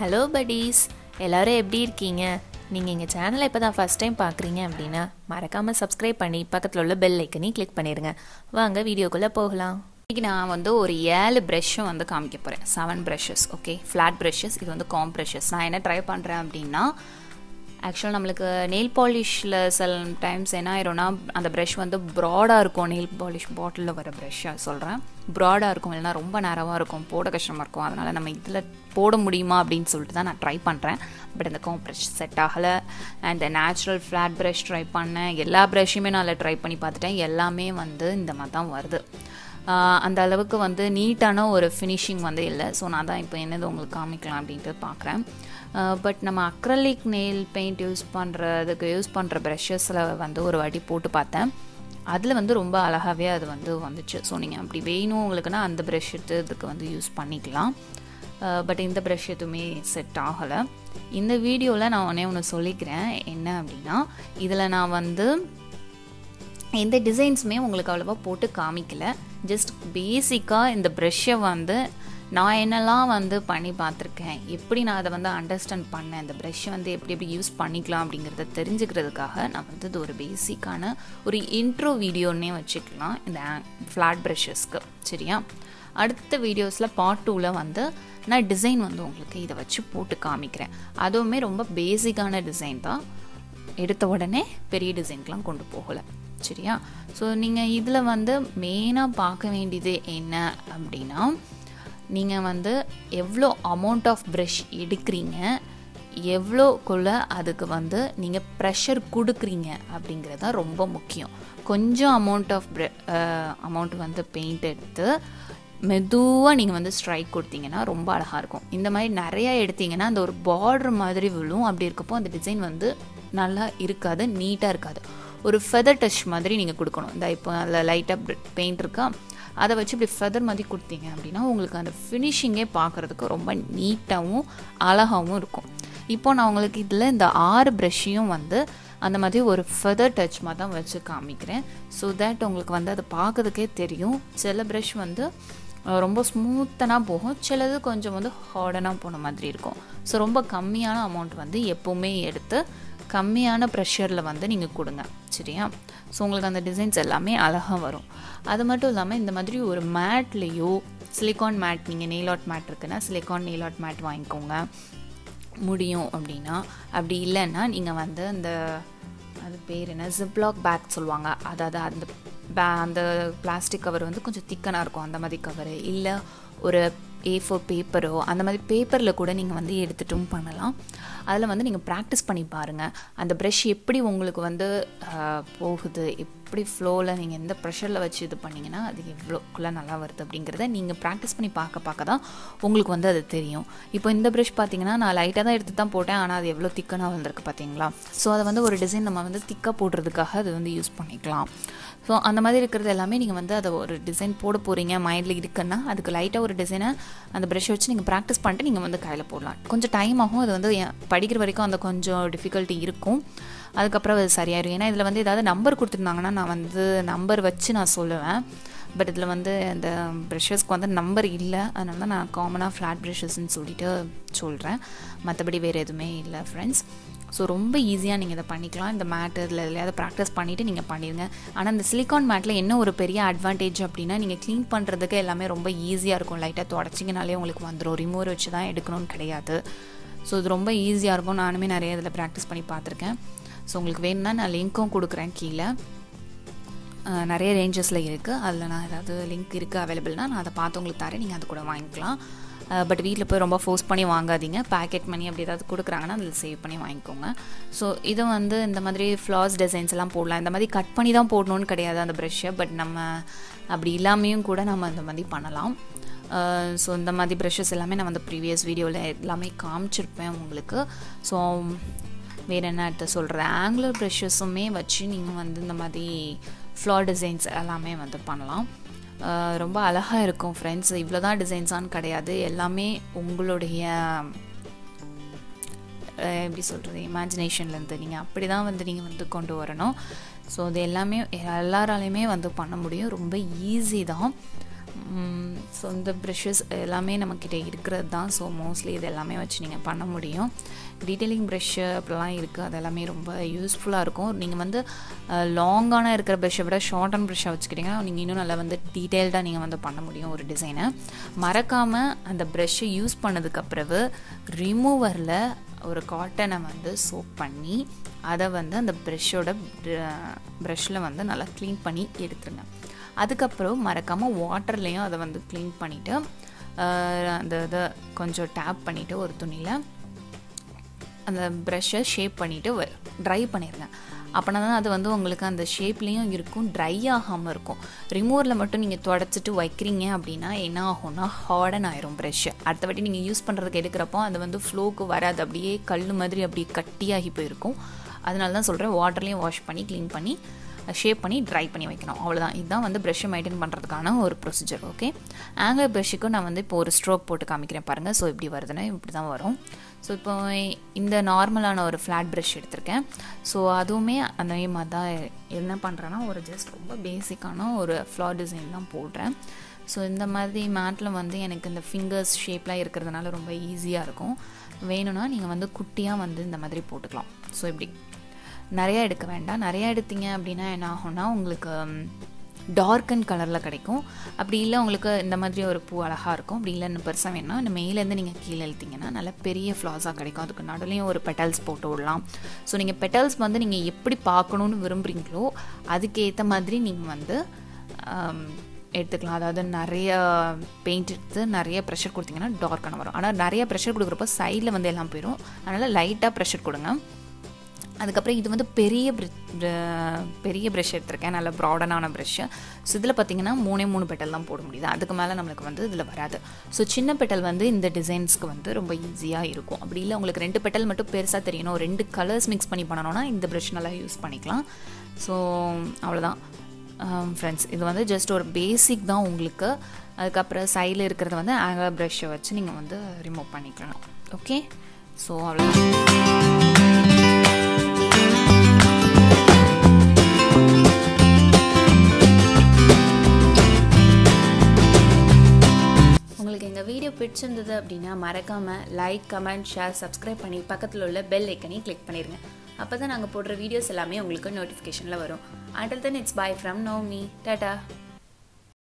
hello buddies எல்லாரும் எப்படி இருக்கீங்க நீங்கள் எங்கள் சேனலை இப்போ தான் ஃபஸ்ட் டைம் பார்க்குறீங்க அப்படின்னா மறக்காமல் சப்ஸ்கிரைப் பண்ணி பக்கத்தில் உள்ள பெல் ஐக்கனையும் கிளிக் பண்ணிடுங்க வாங்க வீடியோக்குள்ளே போகலாம் இன்றைக்கி நான் வந்து ஒரு ஏழு ப்ரெஷ்ஷும் வந்து காமிக்க போகிறேன் seven brushes okay flat brushes இது வந்து காம் ப்ரஷஸ் நான் என்ன ட்ரை பண்ணுறேன் அப்படின்னா ஆக்சுவலாக நம்மளுக்கு நெயில் பாலிஷில் சில டைம்ஸ் என்ன ஆயிரும்னா அந்த ப்ரஷ் வந்து ப்ராடாக இருக்கும் நெயில் பாலிஷ் பாட்டிலில் வர ப்ரஷ்ஷாக சொல்கிறேன் ப்ராடாக இருக்கும் இல்லைனா ரொம்ப நேரமாக இருக்கும் போட கஷ்டமாக இருக்கும் அதனால் நம்ம இதில் போட முடியுமா அப்படின்னு சொல்லிட்டு தான் நான் ட்ரை பண்ணுறேன் பட் இந்த காம் ப்ரஷ் செட் ஆகலை and natural flat brush try பண்ணேன் எல்லா ப்ரஷ்ஷுமே நான் அதில் ட்ரை பண்ணி பார்த்துட்டேன் எல்லாமே வந்து இந்த மாதிரி தான் வருது ஆஹ் அந்த அளவுக்கு வந்து நீட்டான ஒரு ஃபினிஷிங் வந்து இல்லை ஸோ நான் தான் இப்போ என்னது உங்களுக்கு காமிக்கலாம் அப்படின்ட்டு பார்க்குறேன் பட் நம்ம அக்ரலிக் நெயில் பெயிண்ட் யூஸ் பண்ணுறதுக்கு யூஸ் பண்ணுற ப்ரஷஸில் வந்து ஒரு வாட்டி போட்டு பார்த்தேன் அதில் வந்து ரொம்ப அழகாகவே அது வந்து வந்துச்சு ஸோ நீங்கள் அப்படி வேணும் உங்களுக்குன்னா அந்த ப்ரஷ் எடுத்து இதுக்கு வந்து யூஸ் பண்ணிக்கலாம் பட் இந்த ப்ரஷ் எதுவுமே செட் ஆகலை இந்த வீடியோவில் நான் ஒன்றே ஒன்று சொல்லிக்கிறேன் என்ன அப்படின்னா இதில் நான் வந்து எந்த டிசைன்ஸுமே உங்களுக்கு அவ்வளோவா போட்டு காமிக்கல ஜஸ்ட் பேசிக்காக இந்த ப்ரெஷ்ஷை வந்து நான் என்னெல்லாம் வந்து பண்ணி பார்த்துருக்கேன் எப்படி நான் அதை வந்து அண்டர்ஸ்டாண்ட் பண்ணேன் இந்த ப்ரெஷ்ஷை வந்து எப்படி எப்படி யூஸ் பண்ணிக்கலாம் அப்படிங்கிறத தெரிஞ்சுக்கிறதுக்காக நான் வந்து இது ஒரு பேசிக்கான ஒரு இன்ட்ரோ வீடியோன்னே வச்சுக்கலாம் இந்த ஃப்ளாட் ப்ரெஷ்ஷஸ்க்கு சரியா அடுத்த வீடியோஸில் பார்ட் டூவில் வந்து நான் டிசைன் வந்து உங்களுக்கு இதை வச்சு போட்டு காமிக்கிறேன் அதுவுமே ரொம்ப பேசிக்கான டிசைன் தான் எடுத்த உடனே பெரிய டிசைன்க்கெலாம் கொண்டு போகலை சரியா ஸோ நீங்கள் இதில் வந்து மெயினாக பார்க்க வேண்டியது என்ன அப்படின்னா நீங்கள் வந்து எவ்வளோ அமௌண்ட் ஆஃப் ப்ரஷ் எடுக்கிறீங்க எவ்வளோக்குள்ள அதுக்கு வந்து நீங்கள் ப்ரெஷர் கொடுக்குறீங்க அப்படிங்கிறது தான் ரொம்ப முக்கியம் கொஞ்சம் அமௌண்ட் ஆஃப் அமௌண்ட் வந்து பெயிண்ட் எடுத்து மெதுவாக நீங்கள் வந்து ஸ்ட்ரைக் கொடுத்தீங்கன்னா ரொம்ப அழகாக இருக்கும் இந்த மாதிரி நிறையா எடுத்தீங்கன்னா அந்த ஒரு பார்டர் மாதிரி விழும் அப்படி இருக்கப்போ அந்த டிசைன் வந்து நல்லா இருக்காது நீட்டாக இருக்காது ஒரு ஃபெதர் டச் மாதிரி நீங்கள் கொடுக்கணும் இந்த இப்போ அதில் லைட்டாக பெயிண்ட் இருக்கா அதை வச்சு இப்படி ஃபெதர் மாதிரி கொடுத்தீங்க அப்படின்னா உங்களுக்கு அந்த ஃபினிஷிங்கே பார்க்குறதுக்கு ரொம்ப நீட்டாகவும் அழகாகவும் இருக்கும் இப்போ நான் உங்களுக்கு இதில் இந்த ஆறு ப்ரஷ்ஷையும் வந்து அந்த மாதிரி ஒரு ஃபெதர் டச் மாதிரி தான் வச்சு காமிக்கிறேன் ஸோ தேட் உங்களுக்கு வந்து அது பார்க்கறதுக்கே தெரியும் சில ப்ரஷ் வந்து ரொம்ப ஸ்மூத்தனாக போகும் சிலது கொஞ்சம் வந்து ஹார்டனாக போன மாதிரி இருக்கும் ஸோ ரொம்ப கம்மியான அமௌண்ட் வந்து எப்போவுமே எடுத்து கம்மியான ப்ரெஷரில் வந்து நீங்கள் கொடுங்க சரியா ஸோ உங்களுக்கு அந்த டிசைன்ஸ் எல்லாமே அழகாக வரும் அது மட்டும் இல்லாமல் இந்த மாதிரி ஒரு மேட்லேயோ சிலிக்கான் மேட் நீங்கள் நெயில் ஆர்ட் மேட் இருக்குன்னா சிலிக்கான் நெயில் ஆர்ட் மேட் வாங்கிக்கோங்க முடியும் அப்படின்னா அப்படி இல்லைன்னா நீங்கள் வந்து அந்த அது பேர் என்ன ஜிப்லாக் பேக் சொல்லுவாங்க அதாவது அந்த பே அந்த பிளாஸ்டிக் கவர் வந்து கொஞ்சம் திக்கனாக இருக்கும் அந்த மாதிரி கவரு இல்லை ஒரு ஏ ஃபோர் பேப்பரோ அந்த மாதிரி பேப்பரில் கூட நீங்கள் வந்து எடுத்துட்டும் பண்ணலாம் அதில் வந்து நீங்கள் ப்ராக்டிஸ் பண்ணி பாருங்கள் அந்த ப்ரஷ் எப்படி உங்களுக்கு வந்து போகுது எப்படி ஃப்ளோவில் நீங்கள் எந்த ப்ரெஷரில் வச்சு இது பண்ணிங்கன்னா அது எவ்வளோக்குள்ளே நல்லா வருது அப்படிங்கிறத நீங்கள் ப்ராக்டிஸ் பண்ணி பார்க்க பார்க்க தான் உங்களுக்கு வந்து அது தெரியும் இப்போ இந்த ப்ரஷ் பார்த்தீங்கன்னா நான் லைட்டாக தான் எடுத்து தான் போட்டேன் ஆனால் அது எவ்வளோ திக்கனாக வந்திருக்கு பார்த்தீங்களா ஸோ அதை வந்து ஒரு டிசைன் நம்ம வந்து திக்காக போடுறதுக்காக அது வந்து யூஸ் பண்ணிக்கலாம் ஸோ அந்த மாதிரி இருக்கிறது எல்லாமே நீங்கள் வந்து அதை ஒரு டிசைன் போட போகிறீங்க மைண்டில் இருக்குன்னா அதுக்கு லைட்டாக ஒரு டிசைனை அந்த ப்ரஷ் வச்சு நீங்கள் ப்ராக்டிஸ் பண்ணிட்டு நீங்கள் வந்து கையில் போடலாம் கொஞ்சம் டைம் ஆகும் அது வந்து படிக்கிற வரைக்கும் அந்த கொஞ்சம் டிஃபிகல்ட்டி இருக்கும் அதுக்கப்புறம் அது சரியாயிடும் ஏன்னா இதில் வந்து ஏதாவது நம்பர் கொடுத்துருந்தாங்கன்னா நான் வந்து நம்பர் வச்சு நான் சொல்லுவேன் பட் இதில் வந்து அந்த ப்ரெஷஸ்க்கு வந்து நம்பர் இல்லை அதனால தான் நான் காமனாக ஃப்ளாட் ப்ரெஷஸ்ன்னு சொல்லிட்டு சொல்கிறேன் மற்றபடி வேறு எதுவுமே இல்லை ஃப்ரெண்ட்ஸ் ஸோ ரொம்ப ஈஸியாக நீங்கள் இதை பண்ணிக்கலாம் இந்த மேட்டு இதில் எதையாவது ப்ராக்டிஸ் பண்ணிவிட்டு நீங்கள் பண்ணிடுங்க ஆனால் இந்த சிலிக்கான் மேட்டில் என்ன ஒரு பெரிய அட்வான்டேஜ் அப்படின்னா நீங்கள் க்ளீன் பண்ணுறதுக்கு எல்லாமே ரொம்ப ஈஸியாக இருக்கும் லைட்டாக தொடச்சிங்கனாலே உங்களுக்கு வந்துடும் ரிமூவர் வச்சு தான் எடுக்கணும்னு கிடையாது ஸோ இது ரொம்ப ஈஸியாக இருக்கும் நானுமே நிறைய இதில் ப்ராக்டிஸ் பண்ணி பார்த்துருக்கேன் ஸோ உங்களுக்கு வேணும்னா நான் லிங்க்கும் கொடுக்குறேன் கீழே நிறைய ரேஞ்சஸில் இருக்குது அதில் நான் ஏதாவது லிங்க் இருக்குது அவைலபிள்னால் நான் அதை பார்த்து உங்களுக்கு தரேன் நீங்கள் அது கூட வாங்கிக்கலாம் பட் வீட்டில் போய் ரொம்ப ஃபோர்ஸ் பண்ணி வாங்காதீங்க பேக்கெட் மணி அப்படி ஏதாவது கொடுக்குறாங்கன்னா அதில் சேவ் பண்ணி வாங்கிக்கோங்க ஸோ இதை வந்து இந்த மாதிரி ஃப்ளாஸ் டிசைன்ஸ் எல்லாம் போடலாம் இந்த மாதிரி கட் பண்ணி தான் போடணும்னு கிடையாது அந்த ப்ரெஷ்ஷை பட் நம்ம அப்படி இல்லாமையும் கூட நம்ம இந்த மாதிரி பண்ணலாம் ஸோ இந்த மாதிரி ப்ரெஷ்ஷஸ் எல்லாமே நான் வந்து ப்ரீவியஸ் வீடியோவில் எல்லாமே காமிச்சிருப்பேன் உங்களுக்கு ஸோ வேறு என்ன அடுத்து சொல்கிறேன் ஆங்குலர் ப்ரெஷ்ஷஸுமே வச்சு நீங்கள் வந்து இந்த மாதிரி ஃப்ளார் டிசைன்ஸ் எல்லாமே வந்து பண்ணலாம் ரொம்ப அழகாக இருக்கும் ஃப்ரெண்ட்ஸ் இவ்வளோ தான் டிசைன்ஸான்னு கிடையாது எல்லாமே உங்களுடைய எப்படி சொல்கிறது இமேஜினேஷன்லேருந்து நீங்கள் அப்படி தான் வந்து நீங்கள் வந்து கொண்டு வரணும் ஸோ அது எல்லாமே எல்லாராலையுமே வந்து பண்ண முடியும் ரொம்ப ஈஸி தான் ஸோ இந்த ப்ரெஷ்ஷஸ் எல்லாமே நம்மக்கிட்ட இருக்கிறது தான் ஸோ மோஸ்ட்லி இது எல்லாமே வச்சு நீங்கள் பண்ண முடியும் டீட்டெயிலிங் ப்ரெஷ்ஷு அப்படிலாம் இருக்குது அது எல்லாமே ரொம்ப யூஸ்ஃபுல்லாக இருக்கும் நீங்கள் வந்து லாங்கான இருக்கிற ப்ரெஷ்ஷை விட ஷார்ட் அண்ட் ப்ரெஷ்ஷை வச்சுக்கிட்டிங்கன்னா நீங்கள் இன்னும் நல்லா வந்து டீட்டெயில்டாக நீங்கள் வந்து பண்ண முடியும் ஒரு டிசைனை மறக்காமல் அந்த ப்ரெஷ்ஷை யூஸ் பண்ணதுக்கு பிறகு ரிமூவரில் ஒரு காட்டனை வந்து சோப் பண்ணி அதை வந்து அந்த ப்ரெஷ்ஷோட ப்ரெஷ்ஷில் வந்து நல்லா க்ளீன் பண்ணி எடுத்துருங்க அதுக்கப்புறம் மறக்காமல் வாட்டர்லேயும் அதை வந்து க்ளீன் பண்ணிவிட்டு அந்த இதை கொஞ்சம் டேப் பண்ணிவிட்டு ஒரு துணியில் அந்த ப்ரெஷ்ஷை ஷேப் பண்ணிவிட்டு ட்ரை பண்ணிடுங்க அப்படின்னா தான் அது வந்து உங்களுக்கு அந்த ஷேப்லேயும் இருக்கும் ட்ரை ஆகாமல் இருக்கும் ரிமூவரில் மட்டும் நீங்கள் தொடச்சிட்டு வைக்கிறீங்க அப்படின்னா என்ன ஆகும்னா ஹார்டன் ஆயிரும் ப்ரெஷ்ஷு அடுத்த வாட்டி நீங்கள் யூஸ் பண்ணுறதுக்கு எடுக்கிறப்போ அது வந்து ஃப்ளோக்கு வராது அப்படியே கல் மாதிரி அப்படியே கட்டியாகி போயிருக்கும் அதனால தான் சொல்கிறேன் வாட்டர்லேயும் வாஷ் பண்ணி க்ளீன் பண்ணி ஷேப் பண்ணி ட்ரை பண்ணி வைக்கணும் அவ்வளோதான் இதுதான் வந்து ப்ரெஷ்ஷை மெயின்டைன் பண்ணுறதுக்கான ஒரு ப்ரொசீஜர் ஓகே ஆங்கிள் ப்ரெஷ்ஷுக்கும் நான் வந்து இப்போ ஒரு ஸ்ட்ரோக் போட்டு காமிக்கிறேன் பாருங்கள் ஸோ இப்படி வருதுன்னா இப்படி தான் வரும் ஸோ இப்போ இந்த நார்மலான ஒரு ஃப்ளாட் ப்ரஷ் எடுத்திருக்கேன் ஸோ அதுவுமே அந்த மாதிரி தான் என்ன பண்ணுறேன்னா ஒரு ஜஸ்ட் ரொம்ப பேசிக்கான ஒரு ஃப்ளார் டிசைன் தான் போடுறேன் ஸோ இந்த மாதிரி மேட்டில் வந்து எனக்கு இந்த ஃபிங்கர்ஸ் ஷேப்லாம் இருக்கிறதுனால ரொம்ப ஈஸியாக இருக்கும் வேணும்னா நீங்கள் வந்து குட்டியாக வந்து இந்த மாதிரி போட்டுக்கலாம் ஸோ இப்படி நிறையா எடுக்க வேண்டாம் நிறையா எடுத்தீங்க அப்படின்னா என்ன ஆகும்னா உங்களுக்கு டார்க்கன் கலரில் கிடைக்கும் அப்படி இல்லை உங்களுக்கு இந்த மாதிரி ஒரு பூ அழகாக இருக்கும் அப்படி இல்லைன்னு பெருசாக வேணும்னா இந்த மேலேருந்து நீங்கள் கீழே இழுத்தீங்கன்னா நல்ல பெரிய ஃப்ளாஸாக கிடைக்கும் அதுக்கு நடுலையும் ஒரு பெட்டல்ஸ் போட்டு விடலாம் ஸோ நீங்கள் பெட்டல்ஸ் வந்து நீங்கள் எப்படி பார்க்கணுன்னு விரும்புகிறீங்களோ அதுக்கேற்ற மாதிரி நீங்கள் வந்து எடுத்துக்கலாம் அதாவது நிறைய பெயிண்ட் எடுத்து நிறைய ப்ரெஷர் கொடுத்தீங்கன்னா டார்க்கான வரும் ஆனால் நிறைய ப்ரெஷர் கொடுக்குறப்போ சைடில் வந்து எல்லாம் போயிடும் அதனால் லைட்டாக ப்ரெஷர் கொடுங்க அதுக்கப்புறம் இது வந்து பெரிய பெரிய ப்ரெஷ் எடுத்திருக்கேன் நல்ல ப்ராடனான ப்ரெஷ்ஷு ஸோ இதில் பார்த்தீங்கன்னா மூணே மூணு பெட்டல் தான் போட முடியுது அதுக்கு மேலே நம்மளுக்கு வந்து இதில் வராது ஸோ சின்ன பெட்டல் வந்து இந்த டிசைன்ஸ்க்கு வந்து ரொம்ப ஈஸியாக இருக்கும் அப்படி இல்லை உங்களுக்கு ரெண்டு பெட்டல் மட்டும் பெருசாக தெரியணும் ரெண்டு கலர்ஸ் மிக்ஸ் பண்ணி பண்ணணும்னா இந்த ப்ரெஷ் நல்லா யூஸ் பண்ணிக்கலாம் ஸோ அவ்வளோதான் ஃப்ரெண்ட்ஸ் இது வந்து ஜஸ்ட் ஒரு பேசிக் தான் உங்களுக்கு அதுக்கப்புறம் சைடில் இருக்கிறத வந்து ஆங்கிள் ப்ரெஷ்ஷை வச்சு நீங்கள் வந்து ரிமூவ் பண்ணிக்கலாம் ஓகே ஸோ அவ்வளோதான் உங்களுக்கு எங்கள் வீடியோ பிடிச்சிருந்தது அப்படின்னா மறக்காமல் லைக் கமெண்ட் ஷேர் சப்ஸ்கிரைப் பண்ணி பக்கத்தில் உள்ள பெல் ஐக்கனையும் கிளிக் பண்ணிடுங்க அப்போ தான் நாங்கள் போடுற வீடியோஸ் எல்லாமே உங்களுக்கு நோட்டிஃபிகேஷனில் வரும் until then it's bye from no me tata